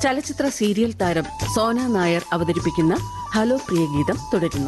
ചലച്ചിത്ര സീരിയൽ താരം സോന നായർ അവതരിപ്പിക്കുന്ന ഹലോ പ്രിയഗീതം തുടരുന്നു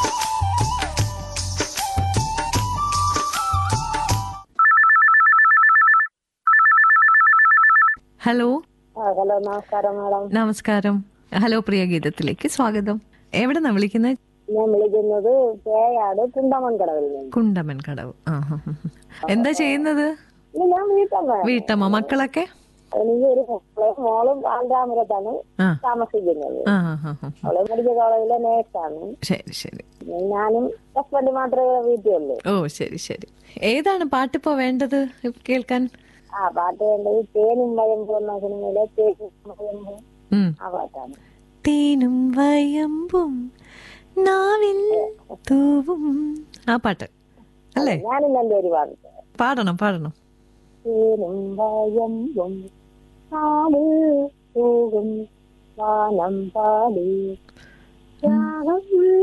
ഹലോ ആ, ഹലോ നമസ്കാരം മാഡം നമസ്കാരം ഹലോ പ്രിയ ഗീതത്തിലേക്ക് സ്വാഗതം എവിടെ നിന്നാ വിളിക്കുന്നത് ഞാൻ വിളിക്കുന്നത് പേയാട് കുണ്ടമൺകടവിൽ നിന്ന് കുണ്ടമൻ കടവ് ആ ഹാ, ഹാ, ഹാ. എന്താ ചെയ്യുന്നത് ഇല്ല, ഞാൻ വീട്ടമ്മ വീട്ടമ്മ മക്കളൊക്കെ എനിക്ക് ഒരു മോളും മോളും ബാലരാമപുരത്താണ് ആ താമസിക്കുന്നത് ആ ഹാ, ഹാ, ഹാ. അവള് മെഡിക്കൽ കോളേജിലെ നേഴ്സാണ് ശരി ശരി ഞാനും ഹസ്ബൻഡ് മാത്രമേ വീട്ടിലുള്ളൂ ഓ ശരി ശരി ഏതാണ് പാട്ടിപ്പോ വേണ്ടത് കേൾക്കാൻ ആ പാട്ട് വേണ്ടത് തേനും വയമ്പും എന്ന സിനിമയിലെ തേനും വയമ്പും ഉം. ആ പാട്ടാണ് തേനും വയമ്പും നാവിൽ തൂവും ആ പാട്ട് അല്ലേ ഞാനും എൻ്റെ ഒരു പാട്ട് പാടണം പാടണം തേനും വയമ്പും കാട് പോകും വാനം പാടി രാഗം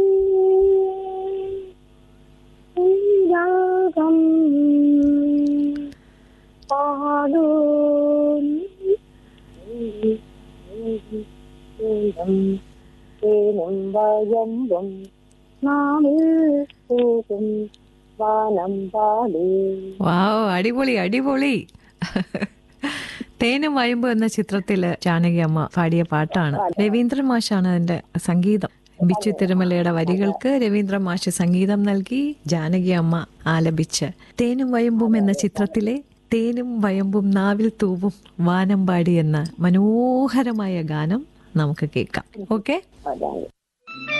രാഗം പാടൂ തേനും വയമ്പും നാവിൽ പോകും വാനം പാടി വാവ് അടിപൊളി അടിപൊളി തേനും വയമ്പ് എന്ന ചിത്രത്തില് ജാനകി അമ്മ പാടിയ പാട്ടാണ് രവീന്ദ്രൻ മാഷാണ് അതിന്റെ സംഗീതം ബിച്ചു തിരുമലയുടെ വരികൾക്ക് രവീന്ദ്രൻ മാഷ് സംഗീതം നൽകി ജാനകി അമ്മ ആലപിച്ച് തേനും വയമ്പും എന്ന ചിത്രത്തിലെ തേനും വയമ്പും നാവിൽ തൂവും വാനമ്പാടി എന്ന മനോഹരമായ ഗാനം നമുക്ക് കേൾക്കാം ഓക്കെ അതാണ്